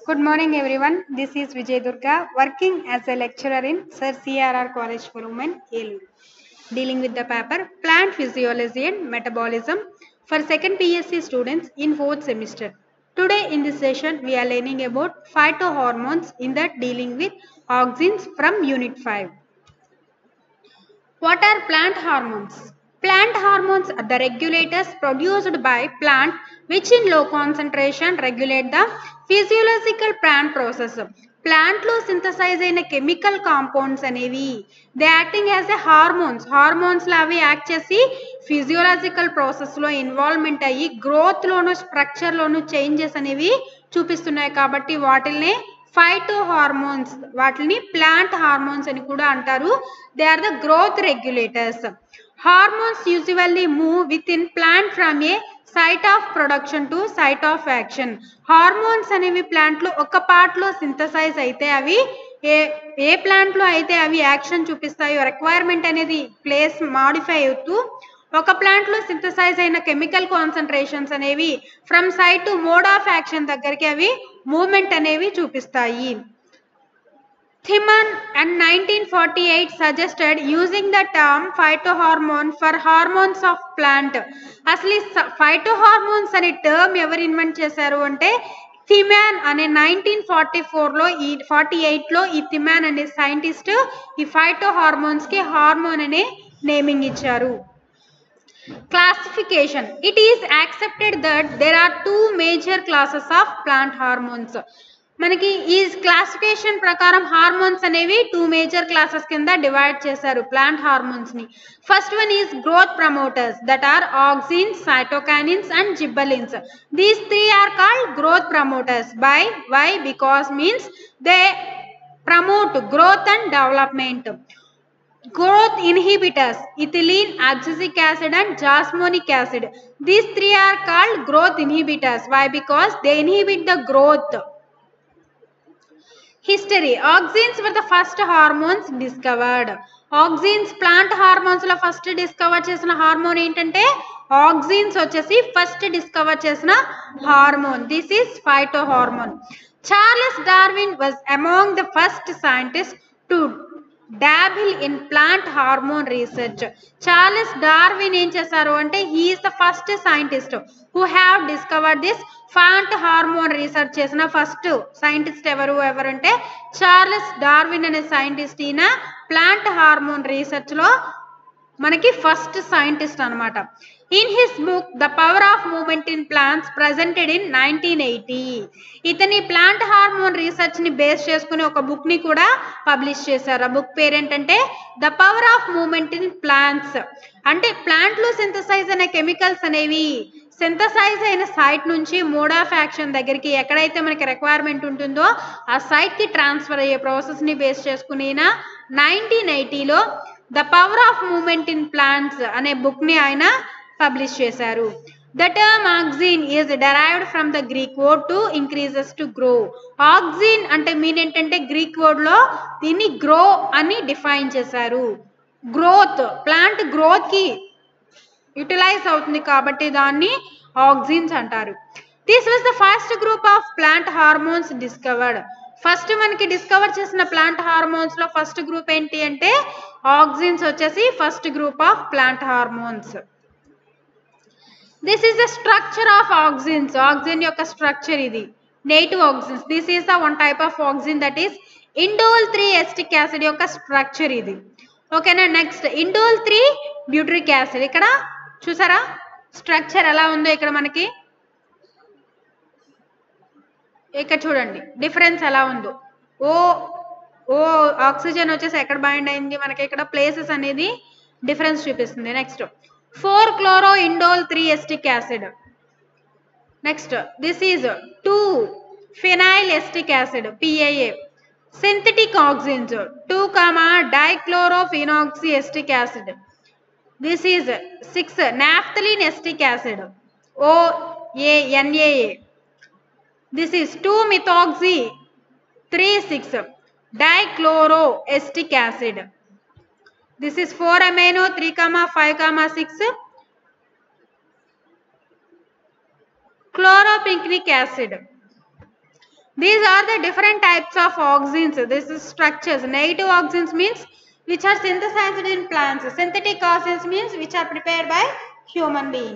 Good morning, everyone. This is Vijay Durga, working as a lecturer in Sir CRR College for Women, Elur, dealing with the paper Plant Physiology and Metabolism for second PSC students in fourth semester. Today in this session, we are learning about phytohormones in that dealing with auxins from Unit 5. What are plant hormones? Plant hormones are the regulators produced by plant which in low concentration regulate the physiological plant process. ప్లాంట్లో synthesize అయిన chemical compounds అనేవి they acting as a hormones హార్మోన్స్లో అవి act చేసి physiological ప్రాసెస్లో involvement అయ్యి గ్రోత్లోను స్ట్రక్చర్లోను changes అనేవి చూపిస్తున్నాయి కాబట్టి వాటిల్ని ఫైటో హార్మోన్స్ వాటిని ప్లాంట్ హార్మోన్స్ అని కూడా అంటారు they are the growth regulators hormones usually move within plant from a site of production to site of action hormones అనేవి ప్లాంట్లో ఒక పార్ట్లో సింథసైజ్ అయితే అవి ఏ ఏ ప్లాంట్లో అయితే అవి యాక్షన్ చూపిస్తాయో రిక్వైర్మెంట్ అనేది ప్లేస్ మాడిఫై అవుతూ ఒక ప్లాంట్లో సింథసైజ్ అయిన కెమికల్ కాన్సన్ట్రేషన్స్ అనేవి from site to mode of action దగ్గరికి అవి మూమెంట్ అనేవి చూపిస్తాయి Thimann and nineteen forty eight suggested using the term phytohormone for hormones of plant అసలు ఈ ఫైటోహార్మోన్స్ అనే టర్మ్ ఎవరు ఇన్వెంట్ చేశారు అంటే థిమాన్ అనే నైన్టీన్ ఫార్టీ ఫోర్లో ఈ ఫార్టీ ఎయిట్లో ఈ థిమాన్ అనే సైంటిస్ట్ ఈ ఫైటో హార్మోన్స్కి హార్మోన్ అనే నేమింగ్ ఇచ్చారు classification it is accepted that there are two major classes of plant hormones మనకి ఈ క్లాసిఫికేషన్ ప్రకారం హార్మోన్స్ అనేవి టూ మేజర్ క్లాసెస్ కింద డివైడ్ చేశారు ప్లాంట్ హార్మోన్స్ ని first one is growth promoters that are auxins cytokinins and gibberellins these three are called growth promoters by why because means they promote growth and development growth inhibitors ethylene abscisic acid and jasmonic acid these three are called growth inhibitors why because they inhibit the growth history auxins were the first hormones discovered auxins plant hormones లో first discover చేసిన hormone ఏంటంటే auxins వచ్చేసి first discover చేసిన hormone this is phyto hormone Charles Darwin was among the first scientist to dabble in plant hormone research Charles Darwin ఏం చేశారు అంటే he is the first scientist who have discover this plant hormone research చేసిన first scientist ఎవరు ఎవరంటే Charles Darwin అనే scientist ఈయన plant hormone రీసెర్చ్లో మనకి ఫస్ట్ సైంటిస్ట్ అనమాట in his book the power of movement in plants presented in nineteen eighty ఇతని plant hormone research ని బేస్ చేసుకుని ఒక బుక్ ని కూడా పబ్లిష్ చేశారు ఆ బుక్ పేరేంటంటే the power of movement in plants అంటే ప్లాంట్ లో సింథసైజ్ అనే కెమికల్స్ అనేవి సింథసైజ్ అయిన సైట్ నుంచి మోడ్ ఆఫ్ యాక్షన్ దగ్గరికి ఎక్కడైతే మనకి రిక్వైర్మెంట్ ఉంటుందో ఆ సైట్ కి ట్రాన్స్ఫర్ అయ్యే ప్రాసెస్ ని బేస్ చేసుకుని నైన్టీన్ ఎయిటీలో the power of movement in plants అనే బుక్ ని ఆయన పబ్లిష్ చేశారు the term auxin is derived from the Greek word to increases to grow auxin అంటే మీన్ ఏంటంటే గ్రీక్ వర్డ్ లో దీన్ని గ్రో అని డిఫైన్ చేశారు గ్రోత్ ప్లాంట్ గ్రోత్ కి యూటిలైజ్ అవుతుంది కాబట్టి దాన్ని ఆక్సిన్స్ అంటారు this was the first group of plant hormones discovered first మనకి డిస్కవర్ చేసిన ప్లాంట్ హార్మోన్స్ లో ఫస్ట్ గ్రూప్ ఏంటి అంటే ఆక్సిన్స్ వచ్చేసి first group of plant hormones this is the structure of auxins auxin యొక్క స్ట్రక్చర్ ఇది native auxins this is the one type of auxin that is indole three acetic acid యొక్క structure ఇది ఓకేనా next indole three butyric acid ఇక్కడ చూసారా structure ఎలా ఉందో ఇక్కడ మనకి ఇక్కడ చూడండి డిఫరెన్స్ ఎలా ఉందో ఓ ఓ ఆక్సిజన్ వచ్చేసి ఎక్కడ బైండ్ అయింది మనకి ఇక్కడ ప్లేసెస్ అనేది డిఫరెన్స్ చూపిస్తుంది next four chloro indole three acetic acid next this is two phenyl acetic acid PIA synthetic auxins two comma dichlorophenoxy acetic acid this is six naphthalene acetic acid O A NAA this is two methoxy three six dichloro acetic acid this is four amino three comma five comma six chloropicolinic acid these are the different types of auxins this is structures negative auxins means which are synthesized in plants synthetic auxins means which are prepared by human being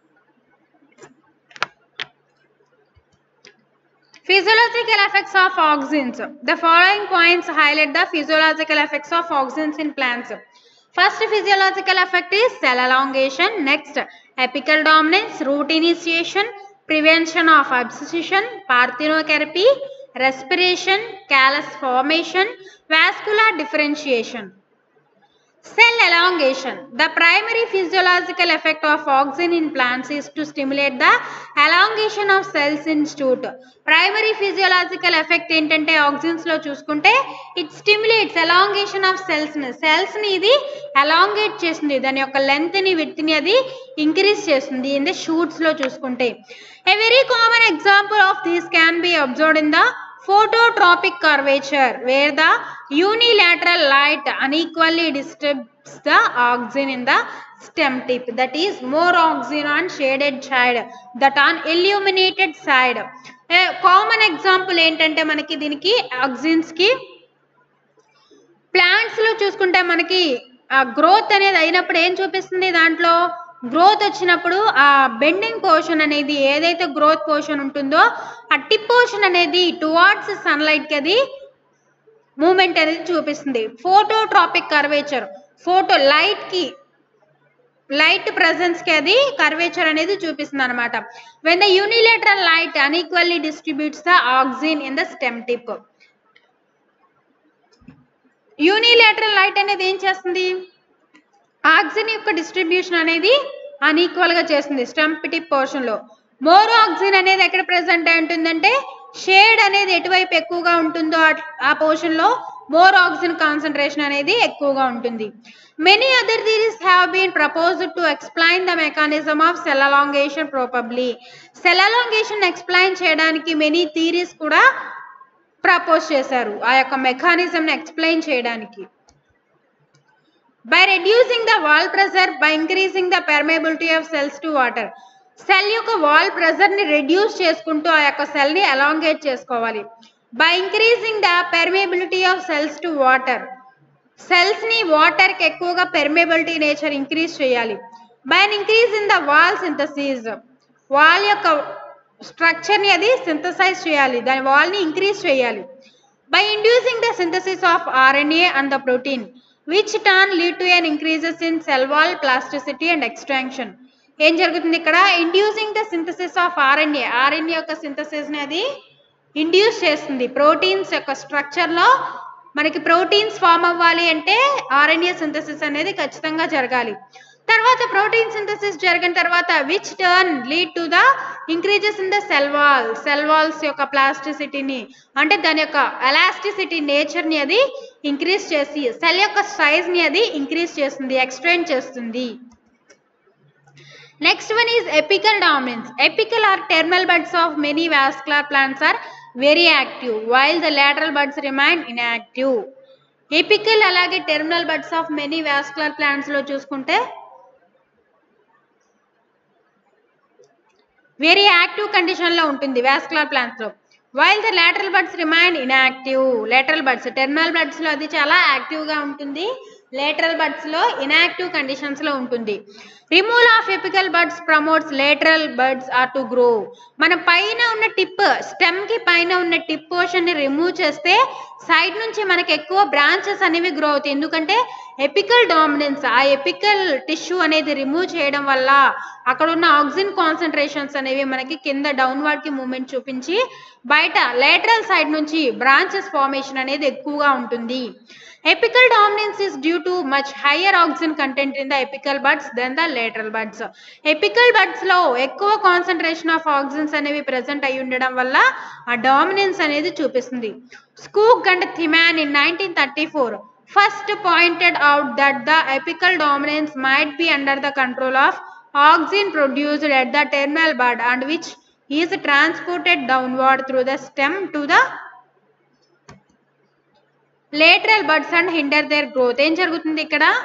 Physiological effects of auxins. The following points highlight the physiological effects of auxins in plants. First physiological effect is cell elongation. Next, apical dominance, root initiation, prevention of abscission, parthenocarpy, respiration, callus formation, vascular differentiation. Cell elongation. The primary physiological effect of auxin in plants is to stimulate the elongation of cells in shoot. Primary physiological effect ఏంటంటే auxins లో చూసుకుంటే it stimulates elongation of cells ని cells ని ఇది elongate చేస్తుంది దాని యొక్క length ని విత్ ని అది ఇంక్రీజ్ చేస్తుంది ఇన్ ద షూట్స్ లో చూసుకుంటే a very common example of this can be observed in the phototropic curvature where the unilateral light unequally disturbs the auxin in the stem tip that is more auxin on shaded side that on illuminated side common example ఏంటంటే మనకి దీనికి auxins కి plants లో చూసుకుంటే మనకి ఆ growth అనేది అయినప్పుడు ఏం చూపిస్తుంది దాంట్లో గ్రోత్ వచ్చినప్పుడు ఆ బెండింగ్ పోర్షన్ అనేది ఏదైతే గ్రోత్ పోర్షన్ ఉంటుందో ఆ టిప్ పోర్షన్ అనేది టువార్డ్స్ సన్లైట్ కి అది మూమెంట్ అనేది చూపిస్తుంది ఫోటోట్రాపిక్ కర్వేచర్ ఫోటో లైట్ కి లైట్ ప్రెసెన్స్ కి అది కర్వేచర్ అనేది చూపిస్తుంది అనమాట when the unilateral light unequally distributes the auxin in the stem tip unilateral light అనేది ఏం చేస్తుంది ఆక్సిన్ యొక్క డిస్ట్రిబ్యూషన్ అనేది అన్ఈక్వల్ గా చేస్తుంది స్టంప్ టిప్ పోర్షన్ లో మోర్ ఆక్సిన్ అనేది ఎక్కడ ప్రెసెంట్ అయి ఉంటుందంటే షేడ్ అనేది ఎటువైపు ఎక్కువగా ఉంటుందో అట్- ఆ పోర్షన్ లో మోర్ ఆక్సిజన్ కాన్సన్ట్రేషన్ అనేది ఎక్కువగా ఉంటుంది many other theories have been proposed to explain the mechanism of cell elongation probably cell elongation explain చేయడానికి మెనీ థీరీస్ కూడా ప్రపోజ్ చేశారు ఆ యొక్క మెకానిజం ఎక్స్ప్లెయిన్ చేయడానికి by reducing the wall pressure by increasing the permeability of cells to water cell యొక్క wall pressure ని reduce చేసుకుంటూ ఆ యొక్క సెల్ ని అలాంగేట్ చేసుకోవాలి by increasing the permeability of cells to water cells ని వాటర్ కి ఎక్కువగా పెర్మేబిలిటీ నేచర్ ఇంక్రీజ్ చేయాలి by increase in the wall synthesis wall యొక్క స్ట్రక్చర్ ని అది సింథసైజ్ చేయాలి దాని వాల్ ని ఇంక్రీజ్ చేయాలి by inducing the synthesis of RNA and the protein, which turn lead to an increases in cell wall plasticity and extraction. ఏం జరుగుతుంది ఇక్కడ inducing the synthesis of RNA RNA యొక్క సింథసిస్ ని అది ఇండ్యూస్ చేస్తుంది proteins యొక్క structure లో మనకి ప్రోటీన్స్ ఫామ్ అవ్వాలి అంటే ఆర్ఎన్ఏ సింథసిస్ అనేది ఖచ్చితంగా జరగాలి తర్వాత ప్రోటీన్ సింథసిస్ జరిగిన తర్వాత which turn lead to the increases in the cell wall cell walls యొక్క ప్లాస్టిసిటీని అంటే దాని యొక్క ఎలాస్టిసిటీ నేచర్ ని అది ఇంక్రీజ్ చేసి సెల్ యొక్క సైజ్ ని అది ఇంక్రీజ్ చేస్తుంది ఎక్స్టెండ్ చేస్తుంది next one is apical dominance apical or terminal buds of many vascular plants are very active while the lateral buds remain inactive apical అలాగే terminal buds of many vascular plants లో చూసుకుంటే very active condition లో ఉంటుంది vascular plants లో while the lateral buds remain inactive lateral buds terminal buds లో అది చాలా active గా ఉంటుంది లేటరల్ బడ్స్ లో ఇన్యాక్టివ్ కండిషన్స్ లో ఉంటుంది removal of apical buds promotes lateral buds are to grow మన పైన ఉన్న టిప్ స్టెమ్ కి పైన ఉన్న టిప్ పోర్షన్ ని రిమూవ్ చేస్తే సైడ్ నుంచి మనకి ఎక్కువ బ్రాంచెస్ అనేవి గ్రో అవుతాయి ఎందుకంటే ఎపికల్ డామినెన్స్ ఆ ఎపికల్ టిష్యూ అనేది రిమూవ్ చేయడం వల్ల అక్కడ ఉన్న ఆక్సిజన్ కాన్సన్ట్రేషన్స్ అనేవి మనకి కింద డౌన్వర్డ్ కి మూమెంట్ చూపించి బయట లేటరల్ సైడ్ నుంచి బ్రాంచెస్ ఫార్మేషన్ అనేది ఎక్కువగా ఉంటుంది apical dominance is due to much higher oxygen content in the apical buds than the lateral buds apical buds లో ఎక్కువ కాన్సన్ట్రేషన్ ఆఫ్ ఆక్సిజన్స్ అనేవి ప్రెసెంట్ అయి ఉండడం వల్ల ఆ డామినెన్స్ అనేది చూపిస్తుంది Skoog and Thimann in nineteen thirty four first pointed out that the apical dominance might be under the control of oxygen produced at the terminal bud and which is transported downward through the stem to the lateral buds and hinder their growth ఏం జరుగుతుంది ఇక్కడ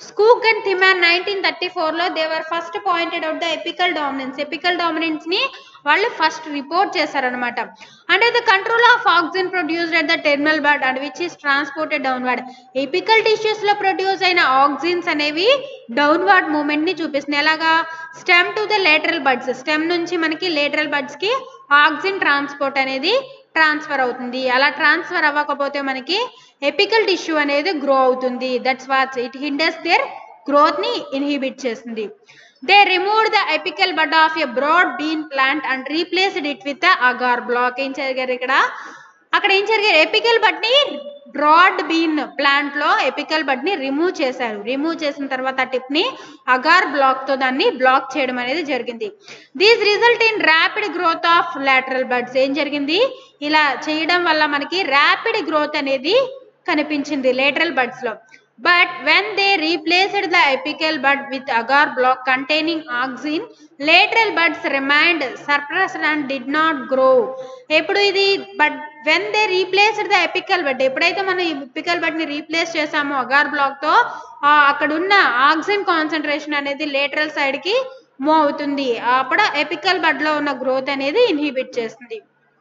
Skoog and Thimann nineteen thirty ఫోర్లో they were first pointed out the apical dominance apical డామినెన్స్ని వాళ్ళు first report చేశారనమాట under the control of oxygen produced at the terminal bud and which is transported downward apical టిష్యూస్లో produce అయిన oxygens అనేవి downward మూమెంట్ని చూపిస్తున్నాయి ఎలాగా stem to the lateral buds stem నుంచి మనకి లేటరల్ బడ్స్కి ఆక్సిజన్ ట్రాన్స్పోర్ట్ అనేది ట్రాన్స్ఫర్ అవుతుంది అలా ట్రాన్స్ఫర్ అవ్వకపోతే మనకి ఎపికల్ టిష్యూ అనేది గ్రో అవుతుంది that's what's it hinders their growth ని ఇన్హిబిట్ చేస్తుంది they remove the apical bud of a broad bean plant and replaced it with agar block ఏం జరిగారు ఇక్కడ అక్కడ ఏం జరిగారు ఎపికల్ బడ్ ని బ్రాడ్ బీన్ ప్లాంట్ లో ఎపికల్ బడ్ ని రిమూవ్ చేశారు రిమూవ్ చేసిన తర్వాత టిప్ ని అగార్ బ్లాక్ తో దాన్ని బ్లాక్ చేయడం అనేది జరిగింది these result in rapid growth of lateral buds ఏం జరిగింది ఇలా చేయడం వల్ల మనకి ర్యాపిడ్ గ్రోత్ అనేది కనిపించింది లేటరల్ బడ్స్ లో but when they replaced the apical bud with agar block containing auxin lateral buds remained suppressed and did not grow ఎప్పుడు ఇది but when they replaced the apical bud ఎప్పుడైతే మనం ఈ apical bud ని replace చేసామో agar black తో ఆ అక్కడ ఉన్న ఆక్సిజన్ కాన్సన్ట్రేషన్ అనేది లేటరల్ సైడ్ కి మూవ్ అవుతుంది అప్పుడు ఎపికల్ బడ్ లో ఉన్న గ్రోత్ అనేది ఇన్హిబిట్ చేస్తుంది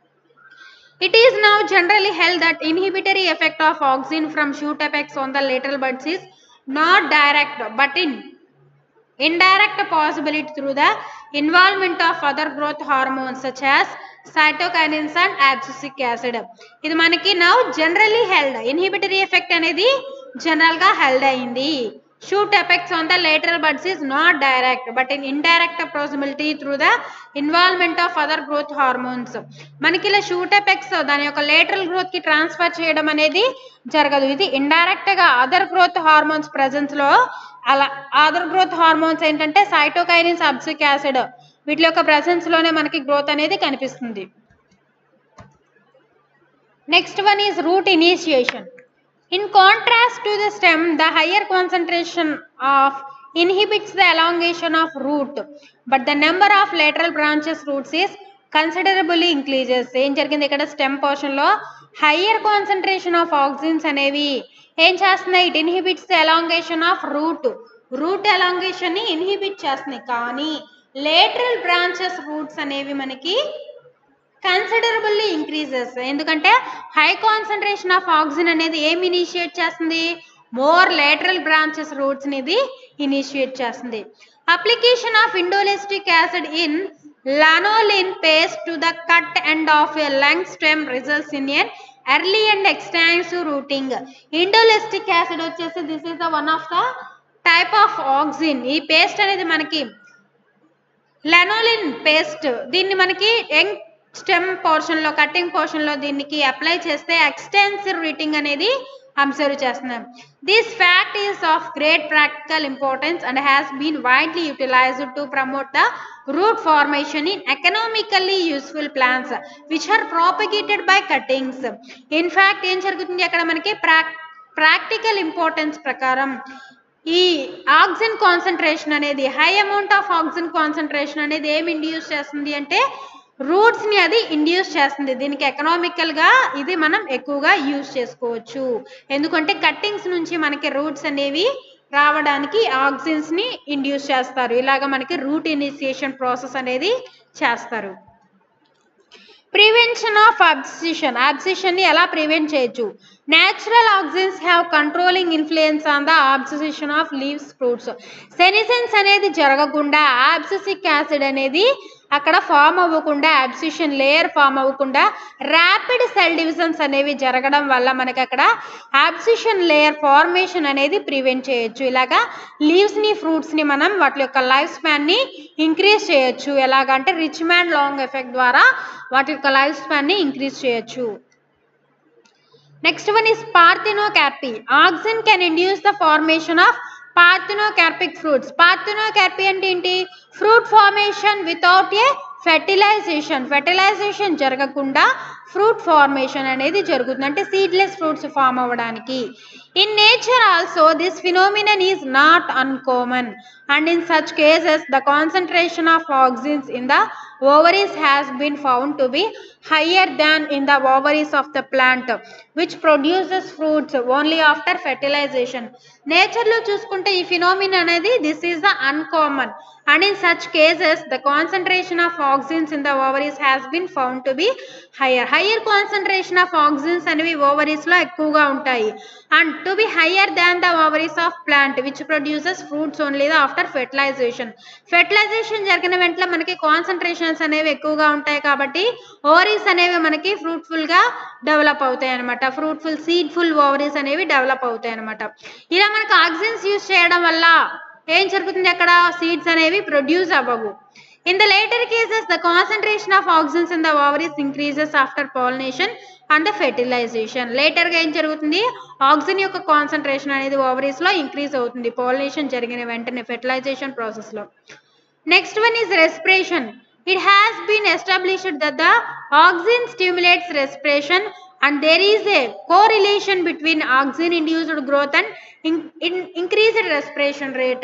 It is now generally held that inhibitory effect of auxin from shoot apex on the lateral buds is not direct but in indirect possibility through the involvement of other growth hormones such as cytokinins and abscisic acid ఇది మనకి now generally held inhibitory effect అనేది general గా held అయింది shoot effects on the lateral buds is not direct but in indirect possibility through the involvement of other growth hormones మనకి ఇలా shoot effects దాని యొక్క lateral growth కి transfer చేయడం అనేది జరగదు ఇది ఇండైరెక్ట్ గా అదర్ గ్రోత్ హార్మోన్స్ ప్రెజెన్స్ లో అలా అదర్ గ్రోత్ హార్మోన్స్ ఏంటంటే సైటోకైనిన్స్ అబ్సిక్ యాసిడ్ వీటి యొక్క ప్రెసెన్స్ లోనే మనకి గ్రోత్ అనేది కనిపిస్తుంది next one is root initiation In contrast to the stem, the higher concentration of inhibits the elongation of root, but the number of lateral branches roots is considerably increases. ఏం జరిగింది ఇక్కడ stem portion లో higher concentration of oxygens అనేవి ఏం చేస్తున్నాయి it inhibits the elongation of root root elongation ని inhibit చేస్తున్నాయి కానీ లేటరల్ బ్రాంచెస్ రూట్స్ అనేవి మనకి కన్సిడరబుల్లీ ఇంక్రీజెస్ ఎందుకంటే హై కాన్సన్ట్రేషన్ ఆఫ్ ఆక్సిజన్ అనేది ఏం ఇనిషియేట్ చేస్తుంది మోర్ లేటరల్ బ్రాంచెస్ రూట్స్ ఇది ఇనిషియేట్ చేస్తుంది application of indoleacetic acid in lanolin paste to the cut end of a young stem results in an early and extensive routing indoleacetic acid వచ్చేసి this is the one of the type of auxin ఈ paste అనేది మనకి lanolin paste దీన్ని మనకి young stem portion లో cutting portion లో దీనికి apply చేస్తే ఎక్స్టెన్సివ్ రీటింగ్ అనేది అబ్జర్వ్ చేస్తున్నాం this fact is of great practical importance and has been widely utilized to promote the root formation in economically useful plants which are propagated by cuttings in fact ఏం జరుగుతుంది అక్కడ మనకి prac practical importance ప్రకారం ఈ oxygen concentration అనేది high amount of oxygen concentration అనేది ఏం induce చేస్తుంది అంటే రూట్స్ ని అది ఇండ్యూస్ చేస్తుంది దీనికి ఎకనామికల్ గా ఇది మనం ఎక్కువగా యూజ్ చేసుకోవచ్చు ఎందుకంటే కట్టింగ్స్ నుంచి మనకి రూట్స్ అనేవి రావడానికి ఆక్సిజన్స్ ని ఇండ్యూస్ చేస్తారు ఇలాగ మనకి రూట్ ఇనిషియేషన్ ప్రాసెస్ అనేది చేస్తారు ప్రివెన్షన్ ఆఫ్ అబ్సిషన్ అబ్సిషన్ ని ఎలా ప్రివెంట్ చేయొచ్చు natural oxygens have controlling influence on the abscission of leaves fruits senescence అనేది జరగకుండా అబ్సిసిక్ యాసిడ్ అనేది అక్కడ ఫామ్ అవ్వకుండా అబ్సిషన్ లేయర్ ఫామ్ అవ్వకుండా ర్యాపిడ్ సెల్ డివిజన్స్ అనేవి జరగడం వల్ల మనకి అక్కడ అబ్సిషన్ లేయర్ ఫార్మేషన్ అనేది ప్రివెంట్ చేయొచ్చు ఇలాగా లీవ్స్ని ఫ్రూట్స్ని మనం వాటి యొక్క లైఫ్ స్పాన్ని ఇంక్రీజ్ చేయొచ్చు ఎలాగంటే రిచ్ మ్యాన్ లాంగ్ ఎఫెక్ట్ ద్వారా వాటి యొక్క లైఫ్ స్పాన్ని ఇంక్రీజ్ చేయొచ్చు next one is parthenocarpy auxin can induce the formation of parthenocarpic fruits parthenocarpy అంటే ఏంటి fruit formation without a fertilization fertilization జరగకుండా ఫ్రూట్ ఫార్మేషన్ అనేది జరుగుతుంది అంటే సీడ్లెస్ ఫ్రూట్స్ ఫామ్ అవ్వడానికి in nature also this phenomenon is not uncommon and in such cases the concentration of auxins in the ovaries has been found to be higher than in the ovaries of the plant which produces fruits only after fertilization నేచర్లో చూసుకుంటే ఈ phenomenon అనేది this is the uncommon and in such cases the concentration of auxins in the ovaries has been found to be higher higher concentration of auxins అనేవి ovaries లో ఎక్కువగా ఉంటాయి and to be higher than the ovaries of plant which produces fruits only the after fertilization fertilization జరిగిన వెంటనే మనకి concentrations అనేవి ఎక్కువగా ఉంటాయి కాబట్టి ఓవరీస్ అనేవి మనకి ఫ్రూట్ఫుల్ గా డెవలప్ అవుతాయి అనమాట ఫ్రూట్ఫుల్ సీడ్ఫుల్ ఓవరీస్ అనేవి డెవలప్ అవుతాయి అనమాట ఇలా మనకు ఆక్సిజన్స్ యూస్ చేయడం వల్ల ఏం జరుగుతుంది అక్కడ సీడ్స్ అనేవి ప్రొడ్యూస్ అవ్వవు in the later cases the concentration of oxygens in the ovaries increases after pollination and the fertilization later గా ఏం జరుగుతుంది ఆక్సిజన్ యొక్క కాన్సన్ట్రేషన్ అనేది ఓవరీస్ లో ఇంక్రీజ్ అవుతుంది పాలినేషన్ జరిగిన వెంటనే ఫెర్టిలైజేషన్ ప్రాసెస్ లో next one is respiration it has been established that the oxygen stimulates respiration and there is a correlation between oxygen induced growth and in, in increased respiration rate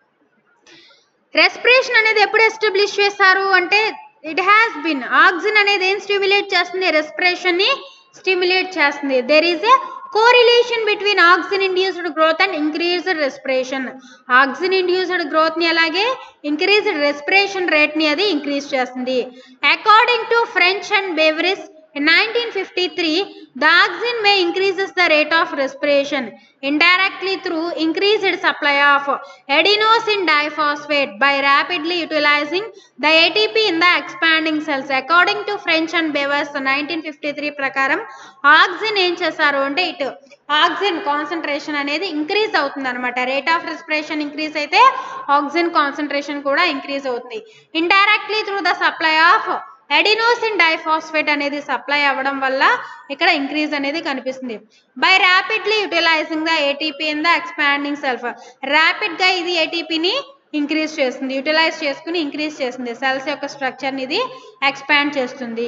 respiration అనేది ఎప్పుడు establish చేస్తారు అంటే it has been oxygen అనేది ఏం stimulate చేస్తుంది respiration ని stimulate చేస్తుంది there is a correlation between oxygen induced growth and increased respiration oxygen induced growth ని అలాగే ఇంక్రీజ్డ్ రెస్పిరేషన్ రేట్ ని అది ఇంక్రీజ్ చేస్తుంది according to French and Beevers In 1953, the oxygen may increases the rate of respiration indirectly through increased supply of adenosine diphosphate by rapidly utilizing the ATP in the expanding cells. According to French and Bevers, 1953 ప్రకారం oxygen ఏం చేశారు అంటే ఇటు oxygen concentration అనేది increase అవుతుంది అనమాట rate of respiration increase అయితే oxygen concentration కూడా ఇంక్రీజ్ అవుతుంది indirectly through the supply of adenosine diphosphate అనేది సప్లై అవ్వడం వల్ల ఇక్కడ ఇంక్రీజ్ అనేది కనిపిస్తుంది by rapidly utilizing the ATP in the expanding cells rapid గా ఇది ఏటీపీని ఇంక్రీజ్ చేస్తుంది యూటిలైజ్ చేసుకుని ఇంక్రీజ్ చేస్తుంది సెల్స్ యొక్క స్ట్రక్చర్ ని ఇది ఎక్స్పాండ్ చేస్తుంది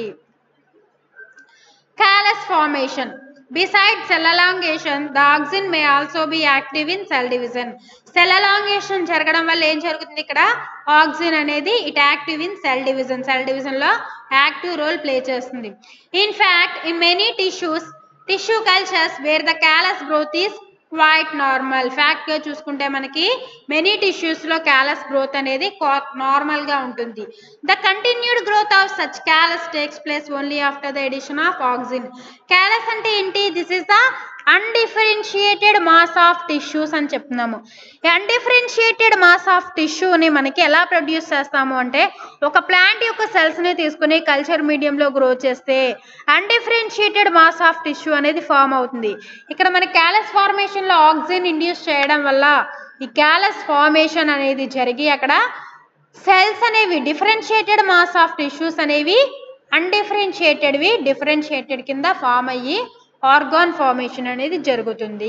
callus formation Besides cell elongation, the auxin may also be active in cell division. Cell elongation జరగడం వల్ల ఏం జరుగుతుంది ఇక్కడ ఆక్సిజన్ అనేది it active in cell division cell division లో యాక్టివ్ రోల్ ప్లే చేస్తుంది in fact in many tissues tissue cultures where the callus growth is quite normal fact గా చూసుకుంటే మనకి మెనీ టిష్యూస్ లో క్యాలస్ గ్రోత్ అనేది నార్మల్ గా ఉంటుంది the continued growth of such callus takes place only after the addition of oxygen callus అంటే ఏంటి this is the undifferentiated mass of tissues అని చెప్తున్నాము ఈ అన్డిఫరెన్షియేటెడ్ మాస్ ఆఫ్ టిష్యూని మనకి ఎలా ప్రొడ్యూస్ చేస్తాము అంటే ఒక ప్లాంట్ యొక్క cells ని తీసుకుని కల్చర్ మీడియంలో గ్రో చేస్తే అన్డిఫరెన్షియేటెడ్ మాస్ ఆఫ్ టిష్యూ అనేది ఫామ్ అవుతుంది ఇక్కడ మన క్యాలస్ ఫార్మేషన్లో ఆక్సిజన్ ఇండ్యూస్ చేయడం వల్ల ఈ క్యాలస్ ఫార్మేషన్ అనేది జరిగి అక్కడ సెల్స్ అనేవి డిఫరెన్షియేటెడ్ మాస్ ఆఫ్ టిష్యూస్ అనేవి అన్డిఫరెన్షియేటెడ్వి డిఫరెన్షియేటెడ్ కింద ఫామ్ అయ్యి ఆర్గాన్ ఫార్మేషన్ అనేది జరుగుతుంది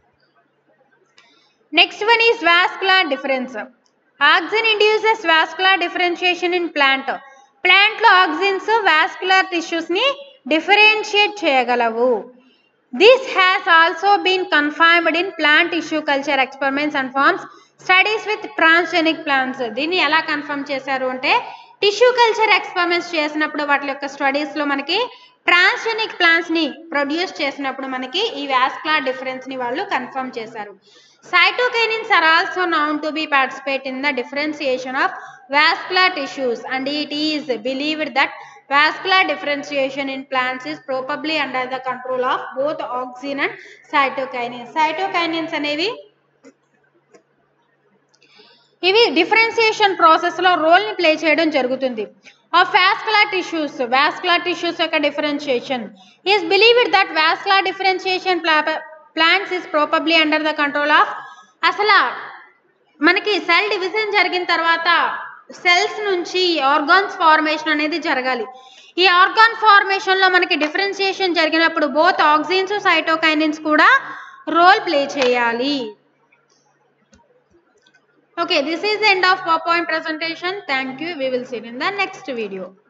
next one is vascular difference auxin induces vascular differentiation in plant ప్లాంట్లో ఆక్సిజన్స్ వాస్కులర్ టిష్యూస్ని డిఫరెన్షియేట్ చేయగలవు this has also been confirmed in plant tissue culture experiments and forms studies with transgenic plants దీన్ని ఎలా confirm చేశారు అంటే tissue culture experiments చేసినప్పుడు వాటి యొక్క స్టడీస్లో మనకి ట్రాన్స్జెనిక్ ప్లాంట్స్ ని ప్రొడ్యూస్ చేసినప్పుడు మనకి ఈ వాస్కులర్ డిఫరెన్స్ ని వాళ్ళు కన్ఫర్మ్ చేశారు cytokinins are also known to be participate in the differentiation of vascular tissues and it is believed that vascular differentiation in plants is probably under the control of both auxin and cytokinins cytokinins అనేవి ఇవి differentiation ప్రాసెస్లో రోల్ని play చేయడం జరుగుతుంది of vascular tissues vascular tissues యొక్క differentiation is believed that vascular differentiation plants is probably under the control of అసలు మనకి cell division జరిగిన తర్వాత సెల్స్ నుంచి ఆర్గాన్స్ ఫార్మేషన్ అనేది జరగాలి ఈ ఆర్గాన్ ఫార్మేషన్ లో మనకి డిఫరెన్సియేషన్ జరిగినప్పుడు బోత్ ఆక్సిన్స్ సైటోకైనిన్స్ కూడా రోల్ ప్లే చేయాలి Okay, this is the end of PowerPoint presentation. Thank you. We will see you in the next video.